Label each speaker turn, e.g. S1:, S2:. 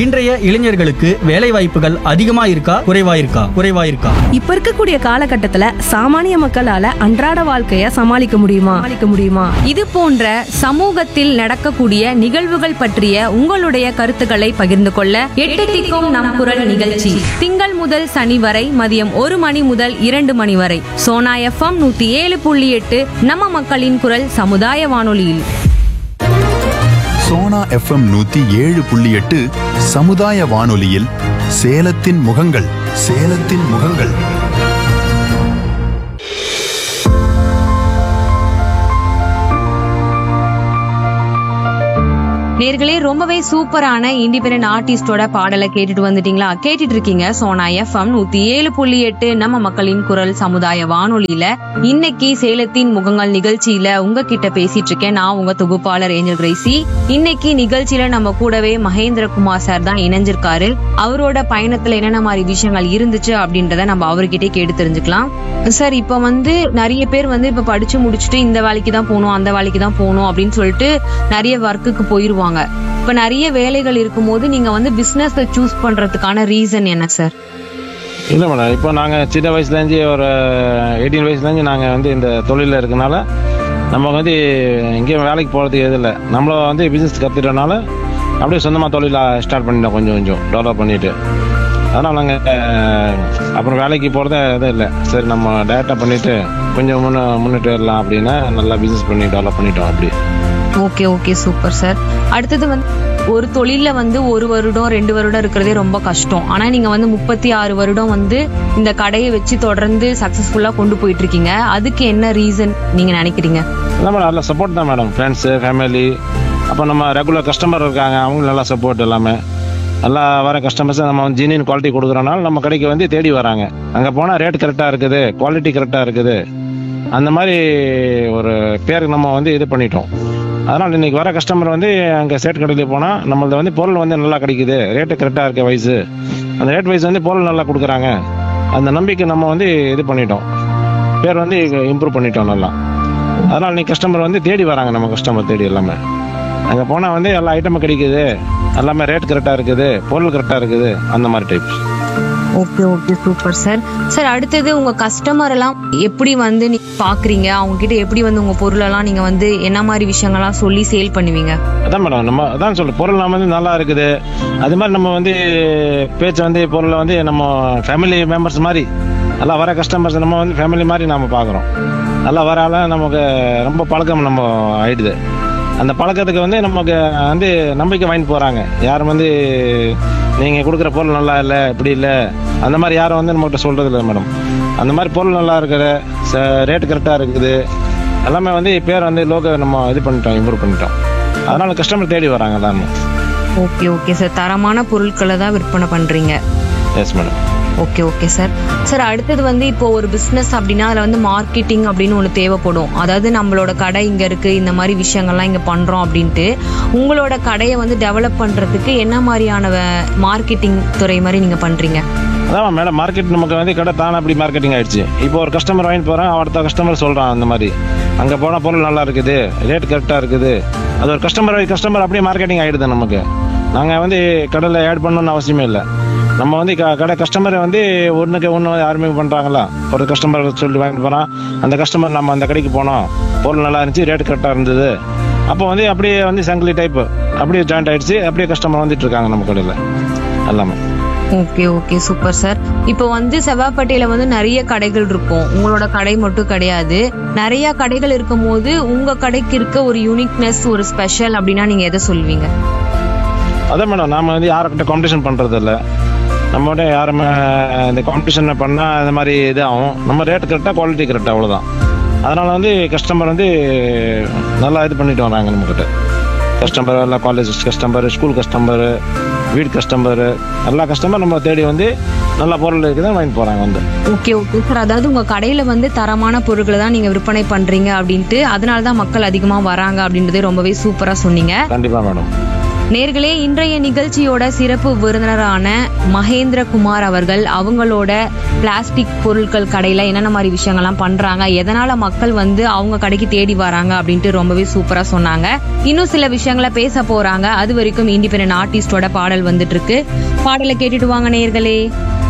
S1: இன்றைய இளைஞர்களுக்கு வேலை வாய்ப்புகள் அதிகமா இருக்கா குறைவா இருக்கா குறைவா இருக்கா
S2: இப்ப இருக்கக்கூடிய காலகட்டத்துல சாமானிய மக்களால அன்றாட வாழ்க்கைய சமாளிக்க முடியுமா சமாளிக்க முடியுமா
S3: இது போன்ற சமூகத்தில் நடக்கக்கூடிய நிகழ்வுகள் பற்றிய உங்களுடைய கருத்துக்களை பகிர்ந்து கொள்ள எட்டு திக்கும் நம் குரல் நிகழ்ச்சி திங்கள் முதல் சனி வரை மதியம் ஒரு மணி முதல் இரண்டு மணி வரை சோனா எஃப்எம் நூத்தி ஏழு புள்ளி எட்டு நம்ம மக்களின் குரல் சமுதாய வானொலியில்
S4: சோனா எஃப்எம் நூத்தி ஏழு புள்ளி எட்டு சமுதாய வானொலியில் சேலத்தின் முகங்கள் சேலத்தின் முகங்கள்
S3: நேர்களே ரொம்பவே சூப்பரான இண்டிபெண்டன்ட் ஆர்டிஸ்டோட பாடலை கேட்டுட்டு வந்துட்டீங்களா கேட்டுட்டு இருக்கீங்க சோனா எஃப்எம் நூத்தி ஏழு புள்ளி எட்டு நம்ம மக்களின் குரல் சமுதாய வானொலியில இன்னைக்கு சேலத்தின் முகங்கள் நிகழ்ச்சியில உங்ககிட்ட பேசிட்டு இருக்கேன் நான் உங்க தொகுப்பாளர் ஏஞ்சல் கிரேசி இன்னைக்கு நிகழ்ச்சியில நம்ம கூடவே மகேந்திரகுமார் சார் தான் இணைஞ்சிருக்காரு அவரோட பயணத்துல என்னென்ன மாதிரி விஷயங்கள் இருந்துச்சு அப்படின்றத நம்ம அவர்கிட்டே கேட்டு தெரிஞ்சுக்கலாம் சார் இப்ப வந்து நிறைய பேர் வந்து இப்ப படிச்சு முடிச்சுட்டு இந்த வேலைக்கு தான் போகணும் அந்த வேலைக்கு தான் போகணும் அப்படின்னு சொல்லிட்டு நிறைய ஒர்க்குக்கு போயிருவாங்க இப்ப நிறைய வேலைகள் இருக்கும்போது நீங்க வந்து பிசினஸ் சூஸ் பண்றதுக்கான ரீசன் என்ன சார்
S5: இல்லை மேடம் இப்போ நாங்கள் சின்ன வயசுலேருந்து ஒரு எயிட்டீன் வயசுலேருந்து நாங்கள் வந்து இந்த தொழிலில் இருக்கனால நம்ம வந்து எங்கேயும் வேலைக்கு போகிறதுக்கு எதுவும் இல்லை நம்மள வந்து பிஸ்னஸ் கற்றுட்டனால அப்படியே சொந்தமாக தொழிலை ஸ்டார்ட் பண்ணிட்டோம் கொஞ்சம் கொஞ்சம் டெவலப் பண்ணிட்டு அதனால் நாங்கள் அப்புறம் வேலைக்கு போகிறதே எதுவும் இல்லை சரி நம்ம டேரெக்டாக பண்ணிவிட்டு கொஞ்சம் முன்ன முன்னிட்டு வரலாம் அப்படின்னா நல்லா பிஸ்னஸ் பண்ணி டெவலப் பண்ணிட்டோம் அப்படி
S3: ஓகே ஓகே சூப்பர் சார் அடுத்தது வந்து ஒரு தொழில்ல வந்து ஒரு வருடம் ரெண்டு வருடம் இருக்கிறதே ரொம்ப கஷ்டம் ஆனா நீங்க வந்து முப்பத்தி ஆறு வருடம் வந்து இந்த கடையை வச்சு தொடர்ந்து சக்சஸ்ஃபுல்லா கொண்டு போயிட்டு இருக்கீங்க அதுக்கு என்ன ரீசன் நீங்க நினைக்கிறீங்க
S5: இல்லை மேடம் நல்ல சப்போர்ட் தான் மேடம் ஃப்ரெண்ட்ஸு ஃபேமிலி அப்போ நம்ம ரெகுலர் கஸ்டமர் இருக்காங்க அவங்களும் நல்லா சப்போர்ட் எல்லாமே நல்லா வர கஸ்டமர்ஸ் நம்ம வந்து ஜீனியன் குவாலிட்டி கொடுக்குறனால நம்ம கடைக்கு வந்து தேடி வராங்க அங்கே போனால் ரேட் கரெக்டாக இருக்குது குவாலிட்டி கரெக்டாக இருக்குது அந்த மாதிரி ஒரு பேருக்கு நம்ம வந்து இது பண்ணிட்டோம் அதனால் இன்னைக்கு வர கஸ்டமர் வந்து அங்கே சேட் கடையில் போனால் நம்மளது வந்து பொருள் வந்து நல்லா கிடைக்குது ரேட்டு கரெக்டாக இருக்க வயசு அந்த ரேட் வைஸ் வந்து பொருள் நல்லா கொடுக்குறாங்க அந்த நம்பிக்கை நம்ம வந்து இது பண்ணிட்டோம் பேர் வந்து இம்ப்ரூவ் பண்ணிட்டோம் நல்லா அதனால் நீ கஸ்டமர் வந்து தேடி வராங்க நம்ம கஸ்டமர் தேடி எல்லாமே அங்கே போனால் வந்து எல்லா ஐட்டமும் கிடைக்குது எல்லாமே ரேட் கரெக்டாக இருக்குது பொருள் கரெக்டாக இருக்குது அந்த மாதிரி types
S3: okay okay super sir sir அடுத்தது உங்க கஸ்டமர் எல்லாம் எப்படி வந்து நீங்க பாக்குறீங்க அவங்க கிட்ட எப்படி வந்து உங்க பொருளெல்லாம் நீங்க வந்து என்ன மாதிரி விஷயங்கள்லாம் சொல்லி சேல் பண்ணுவீங்க
S5: அதான் மேடம் நம்ம அதான் சொல்ல பொருள் நம்ம வந்து நல்லா இருக்குது அது மாதிரி நம்ம வந்து பேச்சை வந்து பொருளை வந்து நம்ம ஃபேமிலி மெம்பர்ஸ் மாதிரி நல்லா வர கஸ்டமர்ஸ் நம்ம வந்து ஃபேமிலி மாதிரி நம்ம பார்க்குறோம் நல்லா வரால நமக்கு ரொம்ப பழக்கம் நம்ம ஆயிடுது அந்த பழக்கத்துக்கு வந்து நமக்கு வந்து நம்பிக்கை வாங்கிட்டு போகிறாங்க யாரும் வந்து நீங்கள் கொடுக்குற பொருள் நல்லா இல்லை இப்படி இல்லை அந்த மாதிரி யாரும் வந்து நம்மகிட்ட சொல்கிறது இல்லை மேடம் அந்த மாதிரி பொருள் நல்லா இருக்குது ரேட் கரெக்டாக இருக்குது எல்லாமே வந்து பேர் வந்து லோக நம்ம இது பண்ணிட்டோம் இம்ப்ரூவ் பண்ணிட்டோம் அதனால கஸ்டமர் தேடி வராங்க எல்லாமே
S3: ஓகே ஓகே சார் தரமான பொருட்களை தான் விற்பனை பண்றீங்க
S5: yes madam
S3: okay okay sir sir அடுத்தது வந்து இப்போ ஒரு பிஸ்னஸ் அப்படின்னா அதில் வந்து மார்க்கெட்டிங் அப்படின்னு ஒன்று தேவைப்படும் அதாவது நம்மளோட கடை இங்கே இருக்கு இந்த மாதிரி விஷயங்கள்லாம் இங்கே பண்ணுறோம் அப்படின்ட்டு உங்களோட கடையை வந்து டெவலப் பண்ணுறதுக்கு என்ன மாதிரியான மார்க்கெட்டிங் துறை மாதிரி நீங்கள் பண்ணுறீங்க
S5: அதான் மேடம் மார்க்கெட் நமக்கு வந்து கடை தானே அப்படி மார்க்கெட்டிங் ஆயிடுச்சு இப்போ ஒரு கஸ்டமர் வாங்கிட்டு போகிறான் அடுத்த கஸ்டமர் சொல்கிறான் அந்த மாதிரி அங்கே போனால் பொருள் நல்லா இருக்குது ரேட் கரெக்டாக இருக்குது அது ஒரு கஸ்டமர் கஸ்டமர் அப்படியே மார்க்கெட்டிங் ஆகிடுது நமக்கு நாங்கள் வந்து கடையில் ஆட் பண்ணணும்னு அவசியமே இல்லை நம்ம வந்து க- கடை கஸ்டமரை வந்து ஒன்றுக்கு ஒன்று யாருமே பண்ணுறாங்களா ஒரு கஸ்டமர் சொல்லி வாங்கிட்டு போகிறான் அந்த கஸ்டமர் நம்ம அந்த கடைக்கு போனோம் பொருள் நல்லா இருந்துச்சு ரேட் கரெக்டாக இருந்தது அப்போ வந்து அப்படியே வந்து சங்கிலி டைப்பு அப்படியே ஜாயிண்ட் ஆயிடுச்சு அப்படியே கஸ்டமர் வந்துட்டு இருக்காங்க நம்ம கடையில் எல்லாமே
S3: ஓகே ஓகே சூப்பர் சார் இப்போ வந்து செவ்வாப்பேட்டையில வந்து நிறைய கடைகள் இருக்கும் உங்களோட கடை மட்டும் கிடையாது நிறைய கடைகள் இருக்கும்போது உங்க கடைக்கு இருக்க ஒரு யூனிக்னஸ் ஒரு ஸ்பெஷல் அப்படின்னா நீங்க எதை சொல்வீங்க
S5: அதான் மேடம் நாம வந்து யாருக்கிட்ட காம்படிஷன் பண்றது இல்ல நம்மகிட்ட யாருமே இந்த காம்படிஷன் பண்ணா இந்த மாதிரி இது ஆகும் நம்ம ரேட் கரெக்டாக குவாலிட்டி கரெக்டாக அவ்வளோதான் அதனால வந்து கஸ்டமர் வந்து நல்லா இது பண்ணிட்டு வராங்க நம்மக்கிட்ட கஸ்டமர் எல்லாம் காலேஜ் கஸ்டமர் ஸ்கூல் கஸ்டமர் வீடு கஸ்டமர் எல்லா கஸ்டமர் நம்ம தேடி வந்து நல்ல பொருள் இருக்குதான் வாங்கிட்டு போறாங்க வந்து
S3: ஓகே ஓகே சார் அதாவது உங்க கடையில வந்து தரமான பொருட்களை தான் நீங்க விற்பனை பண்றீங்க அப்படின்ட்டு அதனால தான் மக்கள் அதிகமா வராங்க அப்படின்றதே ரொம்பவே சூப்பரா சொன்னீங்க
S5: கண்டிப்பா மேடம்
S3: நேர்களே இன்றைய நிகழ்ச்சியோட சிறப்பு விருந்தினரான மகேந்திரகுமார் அவர்கள் அவங்களோட பிளாஸ்டிக் பொருட்கள் கடையில என்னென்ன மாதிரி விஷயங்கள்லாம் பண்றாங்க எதனால மக்கள் வந்து அவங்க கடைக்கு தேடி வராங்க அப்படின்ட்டு ரொம்பவே சூப்பரா சொன்னாங்க இன்னும் சில விஷயங்களை பேச போறாங்க அது வரைக்கும் இண்டிபெண்டன்ட் ஆர்டிஸ்டோட பாடல் வந்துட்டு இருக்கு பாடலை கேட்டுட்டு வாங்க நேர்களே